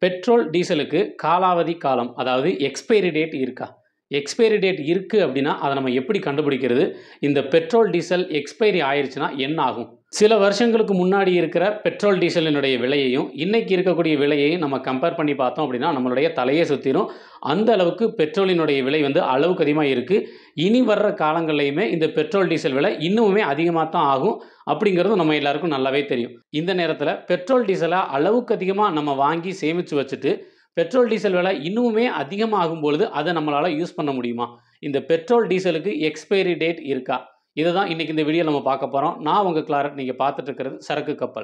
Petrol, டீசலுக்கு காலாவதி காலம் அதாவது எக்ஸ்பைரி டேட் இருக்கா? எக்ஸ்பைரி டேட் இருக்கு அப்படின்னா, அத நம்ம எப்படி கண்டுபிடிக்கிறது? இந்த பெட்ரோல், டீசல் எக்ஸ்பைரி ஆயிருச்சுன்னா என்ன ஆகும்? சில வருஷங்களுக்கு முன்னாடி இருக்கிற பெட்ரோல், டீசலினுடைய விலையையும், இன்னைக்கு இருக்கக்கூடிய விலையையும் நம்ம கம்பேர் பண்ணி பார்த்தோம் அப்படின்னா, நம்மளுடைய தலையே சுத்திரும். அந்த அளவுக்கு பெட்ரோலினுடைய விலை வந்து அளவுக்கு அதிகமா இருக்கு. இனி வர்ற காலங்கள்லயுமே இந்த பெட்ரோல், டீசல் விலை இன்னுமுமே அதிகமா தான் ஆகும். அப்படிங்கிறதும் நம்ம எல்லாருக்கும் நல்லாவே தெரியும். இந்த நேரத்தில பெட்ரோல், டீசல அளவுக்கு அதிகமா நம்ம வாங்கி சேமிச்சு வச்சுட்டு, பெட்ரோல், டீசல் விலை இன்னுமுமே அதிகமாகும் பொழுது, அத நம்மளால யூஸ் பண்ண முடியுமா? இந்த பெட்ரோல், டீசலுக்கு எக்ஸ்பைரி டேட் இருக்கா? இத தான் இன்னைக்கு இந்த வீடியோல நம்ம பார்க்க போறோம். நான் உங்க கிளாரட். நீங்க பார்த்துட்டு இருக்கிறது சரக்கு கப்பல்.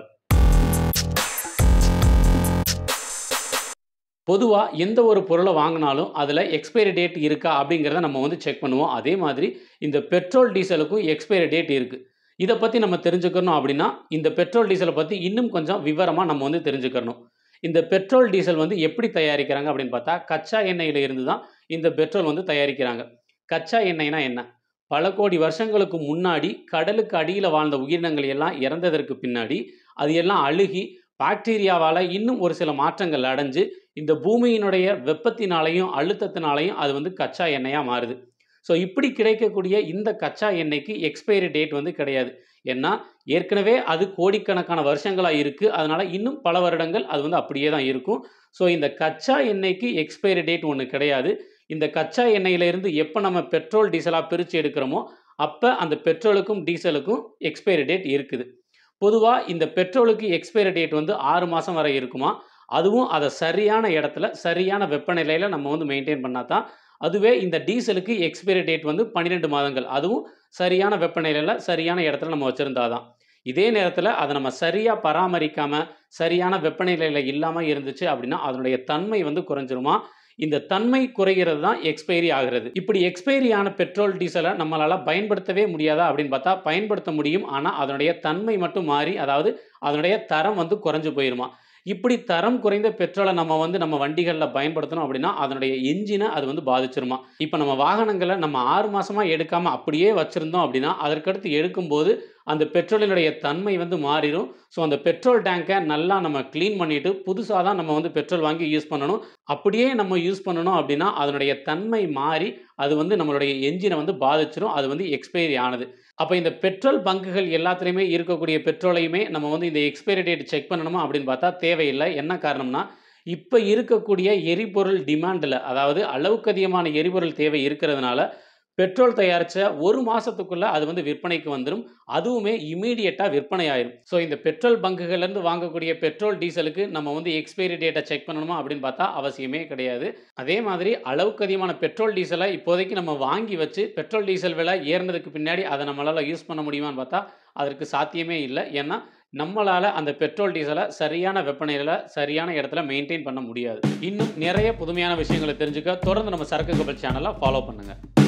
பொதுவா எந்த ஒரு பொருள வாங்குனாலும், அதுல எக்ஸ்பைரி டேட் இருக்கா? அப்படிங்கிறத நம்ம வந்து செக் பண்ணுவோம். அதே மாதிரி இந்த பெட்ரோல், டீசலுக்கும் எக்ஸ்பைரி டேட் இருக்கு. இத பத்தி நம்ம தெரிஞ்சுக்கணும் அப்படின்னா, இந்த பெட்ரோல், டீசல பத்தி இன்னும் கொஞ்சம் விவரமா நம்ம வந்து தெரிஞ்சுக்கணும். இந்த பெட்ரோல், டீசல் வந்து எப்படி தயாரிக்கிறாங்க அப்படின்னு பார்த்தா, கச்சா எண்ணெயில இருந்து தான் இந்த பெட்ரோல் வந்து தயாரிக்கிறாங்க. கச்சா எண்ணெய்னா என்ன? பல கோடி வருஷங்களுக்கு முன்னாடி கடலுக்கு அடியில வாழ்ந்த உயிரினங்கள் எல்லாம் இறந்ததற்கு பின்னாடி, அது எல்லாம் அழுகி பாக்டீரியாவால இன்னும் ஒரு சில மாற்றங்கள் அடைஞ்சு, இந்த பூமியினுடைய வெப்பத்தினாலயும், அழுத்தத்தினாலயும் அது வந்து கச்சா எண்ணெயா மாறுது. ஸோ இப்படி கிடைக்கக்கூடிய இந்த கச்சா எண்ணெய்க்கு எக்ஸ்பைரி டேட் வந்து கிடையாது. ஏன்னா, ஏற்கனவே அது கோடிக்கணக்கான வருஷங்களா இருக்கு. அதனால இன்னும் பல வருடங்கள் அது வந்து அப்படியே தான் இருக்கும். ஸோ இந்த கச்சா எண்ணெய்க்கு எக்ஸ்பைரி டேட் ஒண்ணு கிடையாது. இந்த கச்சா எண்ணெயில இருந்து எப்ப நம்ம பெட்ரோல், டீசலா பிரிச்சு எடுக்கிறோமோ, அப்ப அந்த பெட்ரோலுக்கும், டீசலுக்கும் எக்ஸ்பைரி டேட் இருக்குது. பொதுவா இந்த பெட்ரோலுக்கு எக்ஸ்பைரி டேட் வந்து 6 மாசம் வரை இருக்குமாம். அதுவும் அத சரியான இடத்துல, சரியான வெப்பநிலையில நம்ம வந்து மெயின்டெயின் பண்ணா தான். அதுவே இந்த டீசலுக்கு எக்ஸ்பைரி டேட் வந்து 12 மாதங்கள். அதுவும் சரியான வெப்பநிலையில, சரியான இடத்துல நம்ம வச்சிருந்தா தான். இதே நேரத்தில அத நம்ம சரியா பராமரிக்காம, சரியான வெப்பநிலையில இல்லாம இருந்துச்சு அப்படின்னா, அதனுடைய தன்மை வந்து குறைஞ்சிருமாம். இந்த தன்மை குறைகிறது தான் எக்ஸ்பைரி ஆகுறது. இப்படி எக்ஸ்பைரி ஆன பெட்ரோல், டீசல நம்மளால பயன்படுத்தவே முடியாதா அப்படின்னு பார்த்தா, பயன்படுத்த முடியும். ஆனா, அதனுடைய தன்மை மட்டும் மாறி, அதாவது அதனுடைய தரம் வந்து குறைஞ்சு போயிருமாம். இப்படி தரம் குறைந்த பெட்ரோல நம்ம வந்து நம்ம வண்டிகள்ல பயன்படுத்தினோம் அப்படின்னா, அதனுடைய என்ஜின அது வந்து பாதிச்சிருமாம். இப்ப நம்ம வாகனங்கள நம்ம 6 மாசமா எடுக்காம அப்படியே வச்சிருந்தோம் அப்படின்னா, அதற்கடுத்து எடுக்கும்போது அந்த பெட்ரோலினுடைய தன்மை வந்து மாறிரும். ஸோ அந்த பெட்ரோல் டேங்க நல்லா நம்ம கிளீன் பண்ணிட்டு, புதுசா தான் நம்ம வந்து பெட்ரோல் வாங்கி யூஸ் பண்ணணும். அப்படியே நம்ம யூஸ் பண்ணணும் அப்படின்னா, அதனுடைய தன்மை மாறி, அது வந்து நம்மளுடைய என்ஜின வந்து பாதிச்சிரும். அது வந்து எக்ஸ்பைரி ஆனது. அப்ப இந்த பெட்ரோல் பங்குகள் எல்லாத்துலயுமே இருக்கக்கூடிய பெட்ரோலையுமே நம்ம வந்து இந்த எக்ஸ்பைரி டேட் செக் பண்ணணுமா அப்படின்னு பார்த்தா தேவையில்ல. என்ன காரணம்னா, இப்ப இருக்கக்கூடிய எரிபொருள் டிமாண்ட்ல, அதாவது அளவுக்கு அதிகமான எரிபொருள் தேவை இருக்கிறதுனால, பெட்ரோல் தயாரிச்ச 1 மாசத்துக்குள்ள அது வந்து விற்பனைக்கு வந்துரும். அதுவுமே இம்மீடியட்டா விற்பனை ஆயிரும். ஸோ இந்த பெட்ரோல் பங்குகள்ல இருந்து வாங்கக்கூடிய பெட்ரோல், டீசலுக்கு நம்ம வந்து எக்ஸ்பைரி டேட்ட செக் பண்ணணுமா அப்படின்னு பார்த்தா அவசியமே கிடையாது. அதே மாதிரி அளவுக்கு அதிகமான பெட்ரோல், டீசல இப்போதைக்கு நம்ம வாங்கி வச்சு, பெட்ரோல், டீசல் விலை ஏறுனதுக்கு பின்னாடி அத நம்மளால யூஸ் பண்ண முடியுமான்னு பார்த்தா, அதற்கு சாத்தியமே இல்ல. ஏன்னா, நம்மளால அந்த பெட்ரோல், டீசல சரியான வெப்பநிலையில, சரியான இடத்துல மெயின்டெயின் பண்ண முடியாது. இன்னும் நிறைய புதுமையான விஷயங்கள தெரிஞ்சுக்க தொடர்ந்து நம்ம சரக்கு கப்பல் சேனல ஃபாலோ பண்ணுங்க.